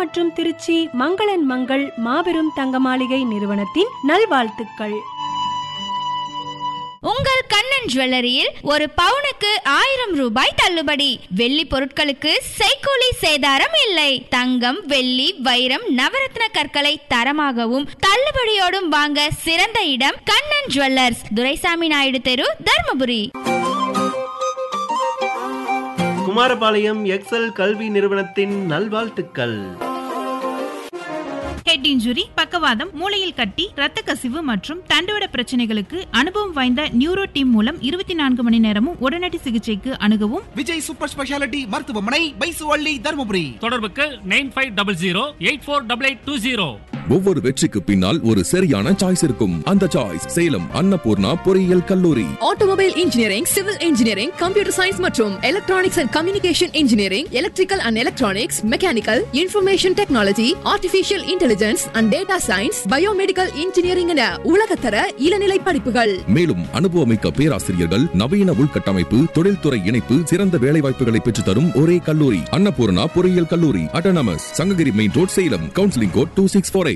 மற்றும் திருச்சி மங்களன் மங்கள் மாபெரும் தங்க மாளிகை நிறுவனத்தின் நல்வாழ்த்துக்கள் உங்கள் கண்ணன் ஜுவல்லரியில் ஒரு பவுனுக்கு ஆயிரம் ரூபாய் தள்ளுபடி வெள்ளி பொருட்களுக்கு செய்கூலி சேதாரம் இல்லை தங்கம் வெள்ளி வைரம் நவரத்ன கற்களை தரமாகவும் தள்ளுபடியோடும் வாங்க சிறந்த இடம் கண்ணன் ஜுவல்லர்ஸ் துரைசாமி நாயுடு தெரு தர்மபுரி குமாரபாளையம் எக்ஸல் கல்வி நிறுவனத்தின் நல்வாழ்த்துக்கள் ஹெட் இன்ஜுரி பக்கவாதம் மூளையில் கட்டி இரத்த கசிவு மற்றும் தண்டுவட பிரச்சனைகளுக்கு அனுபவம் வாய்ந்த நியூரோ டீம் மூலம் இருபத்தி நான்கு மணி நேரமும் உடனடி சிகிச்சைக்கு அணுகவும் விஜய் சூப்பர் ஸ்பெஷாலிட்டி மருத்துவமனை பைசுவள்ளி தருமபுரி தொடர்புக்கு nine five double zero eight four double eight two zero ஒவ்வொரு வெற்றிக்கு பின்னால் ஒரு சரியான சாய்ஸ் இருக்கும் அந்த சாய்ஸ் சேலம் அன்னபூர்ணா பொறியியல் கல்லூரி automobile engineering civil engineering computer science மற்றும் electronics and communication engineering electrical and electronics mechanical information technology artificial intelligence and data science biomedical engineering என உலகத்தர இளநிலை படிப்புகள் மேலும் அனுபவமிக்க பேராசிரியர்கள் நவீன உள்கட்டமைப்பு தொழில்துறை இணைப்பு சிறந்த வேலைவாய்ப்புகளை பெற்றுத் தரும் ஒரே கல்லூரி அன்னபூர்ணா பொறியியல் கல்லூரி autonomous Sankagiri main road Salem counselling code two six four eight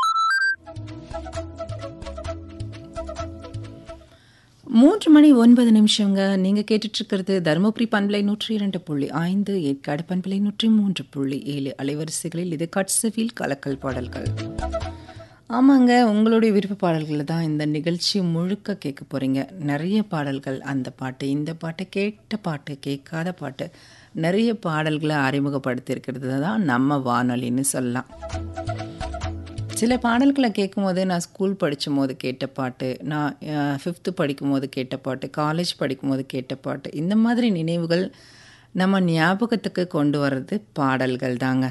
மூன்று மணி ஒன்பது நிமிஷங்க நீங்கள் கேட்டுட்ருக்கிறது தருமபுரி பண்பலை நூற்றி இரண்டு புள்ளி ஐந்து ஏற்காடு பண்பலை நூற்றி மூன்று புள்ளி ஏழு அலைவரிசைகளில் இது கட்சவில் கலக்கல் பாடல்கள் ஆமாங்க உங்களுடைய விருப்ப பாடல்களில் தான் இந்த நிகழ்ச்சி முழுக்க கேட்க போகிறீங்க நிறைய பாடல்கள் அந்த பாட்டு இந்த பாட்டு கேட்ட பாட்டு கேட்காத பாட்டு நிறைய பாடல்களை அறிமுகப்படுத்தியிருக்கிறது தான் நம்ம வானொலின்னு சொல்லலாம் சில பாடல்களை கேட்கும்போது நான் ஸ்கூல் படிக்கும் போது கேட்ட பாட்டு நான் ஃபிஃப்த்து படிக்கும் போது கேட்ட பாட்டு காலேஜ் படிக்கும்போது கேட்ட பாட்டு இந்த மாதிரி நினைவுகள் நம்ம ஞாபகத்துக்கு கொண்டு வர்றது பாடல்கள் தாங்க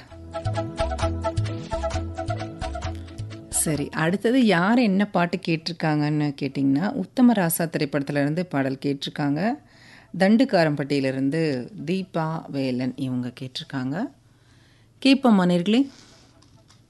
சரி அடுத்தது யார் என்ன பாட்டு கேட்டிருக்காங்கன்னு கேட்டிங்கன்னா உத்தம ராசா திரைப்படத்துலேருந்து பாடல் கேட்டிருக்காங்க தண்டுக்காரம்பட்டியிலிருந்து தீபா வேலன் இவங்க கேட்டிருக்காங்க கேட்போம் மனிர்களே